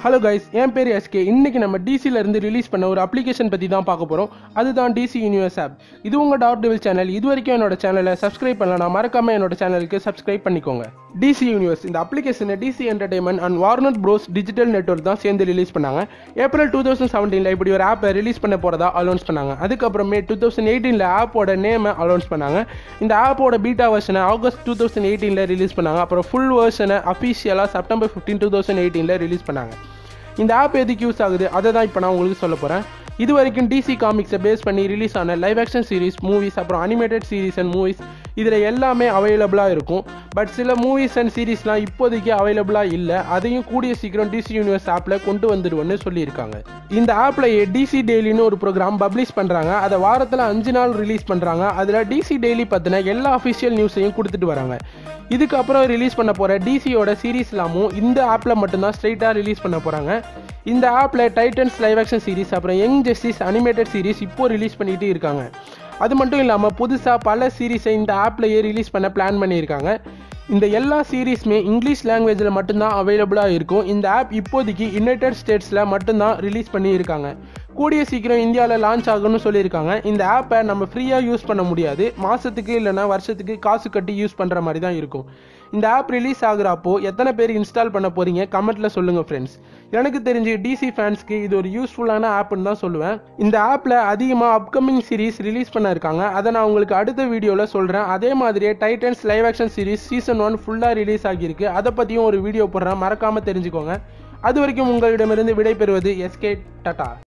hello guys என் பேர் SK இன்னைக்கு நம்ம டிசில இருந்து ரிலீஸ் பண்ண ஒரு அப்ளிகேஷன் பற்றி தான் பார்க்க போகிறோம் அதுதான் டிசி யூனிவர்ஸ் ஆப் இது உங்கள் டாட் டெவில் சேனல் இது வரைக்கும் என்னோட சேனலை சப்ஸ்கிரைப் பண்ணலாம் மறக்காம என்னோட சேனலுக்கு சப்ஸ்கிரைப் பண்ணிக்கோங்க டிசி யூனிவர்ஸ் இந்த அப்ளிகேஷனை DC entertainment and Warner Bros digital network தான் சேர்ந்து ரிலீஸ் பண்ணாங்க ஏப்ரல் டூ தௌசண்ட் செவன்டீனில் இப்படி ஒரு ஆப்பை ரிலீஸ் பண்ண போகிறதா அலௌன்ஸ் பண்ணாங்க அதுக்கப்புறமே டூ தௌசண்ட் எயிட்டீனில் ஆப்போட நேமை அலௌன்ஸ் பண்ணாங்க இந்த ஆப்போட பீட்டா வெர்ஷனை ஆகஸ்ட் டூ தௌசண்ட் எயிட்டீனில் ரிலீஸ் பண்ணாங்க அப்புறம் ஃபுல் வெர்ஷனை அஃபிஷியலாக செப்டம்பர் ஃபிஃப்டீன் டூ தௌசண்ட் எயிட்டீனில் ரிலீஸ் பண்ணாங்க இந்த ஆப் எதுக்கு யூஸ் ஆகுது அதை தான் இப்போ நான் உங்களுக்கு சொல்ல போகிறேன் இது வரைக்கும் டிசி காமிக்ஸை பேஸ் பண்ணி ரிலீஸ் ஆன லைவ் ஆக்ஷன் சீரிஸ் மூவிஸ் அப்புறம் அனிமேட்டட் சீரிஸ் அண்ட் மூவிஸ் இதில் எல்லாமே அவைலபிளாக இருக்கும் பட் சில மூவிஸ் அண்ட் சீரிஸ்லாம் இப்போதைக்கு அவைலபிளாக இல்லை அதையும் கூடிய சீக்கிரம் டிசி யூனிவர்ஸ் ஆப்பில் கொண்டு வந்துடுவோன்னு சொல்லியிருக்காங்க இந்த ஆப்லயே டிசி டெய்லின்னு ஒரு ப்ரோக்ராம் பப்ளிஷ் பண்ணுறாங்க அதை வாரத்தில் அஞ்சு நாள் ரிலீஸ் பண்ணுறாங்க அதில் டிசி டெய்லி பற்றின எல்லா அஃபிஷியல் நியூஸையும் கொடுத்துட்டு வராங்க இதுக்கப்புறம் ரிலீஸ் பண்ண போகிற டிசியோட சீரீஸ்லாமும் இந்த ஆப்பில் மட்டும்தான் ஸ்ட்ரைட்டாக ரிலீஸ் பண்ண போகிறாங்க இந்த ஆப்பில் டைட்டன்ஸ் லைவ் ஆக்ஷன் சீரிஸ் அப்புறம் யங் ஜஸ்டிஸ் அனிமேட்டட் சீரிஸ் இப்போ ரிலீஸ் பண்ணிட்டு இருக்காங்க அது மட்டும் இல்லாமல் புதுசாக பல சீரீஸை இந்த ஆப்லேயே ரிலீஸ் பண்ண பிளான் பண்ணியிருக்காங்க இந்த எல்லா சீரீஸுமே இங்கிலீஷ் லாங்குவேஜில் மட்டும்தான் அவைலபிளாக இருக்கும் இந்த ஆப் இப்போதைக்கு யுனைடெட் ஸ்டேட்ஸில் மட்டும்தான் ரிலீஸ் பண்ணியிருக்காங்க கூடிய சீக்கிரம் இந்தியாவில் லான்ச் ஆகும்னு சொல்லியிருக்காங்க இந்த ஆப்பை நம்ம ஃப்ரீயாக யூஸ் பண்ண முடியாது மாதத்துக்கு இல்லைனா வருஷத்துக்கு காசு கட்டி யூஸ் பண்ணுற மாதிரி தான் இருக்கும் இந்த ஆப் ரிலீஸ் ஆகுறப்போ எத்தனை பேர் இன்ஸ்டால் பண்ண போறீங்க கமெண்ட்டில் சொல்லுங்கள் ஃப்ரெண்ட்ஸ் எனக்கு தெரிஞ்சு டிசி ஃபேன்ஸ்க்கு இது ஒரு யூஸ்ஃபுல்லான ஆப்னு தான் சொல்லுவேன் இந்த ஆப்பில் அதிகமாக அப்கமிங் சீரிஸ் ரிலீஸ் பண்ண இருக்காங்க அதை நான் உங்களுக்கு அடுத்த வீடியோவில் சொல்கிறேன் அதே மாதிரியே Titans live action series season one ஃபுல்லாக ரிலீஸ் ஆகியிருக்கு அதை பற்றியும் ஒரு வீடியோ போடுறேன் மறக்காமல் தெரிஞ்சுக்கோங்க அது வரைக்கும் உங்களிடமிருந்து விடைபெறுவது எஸ்கே டாடா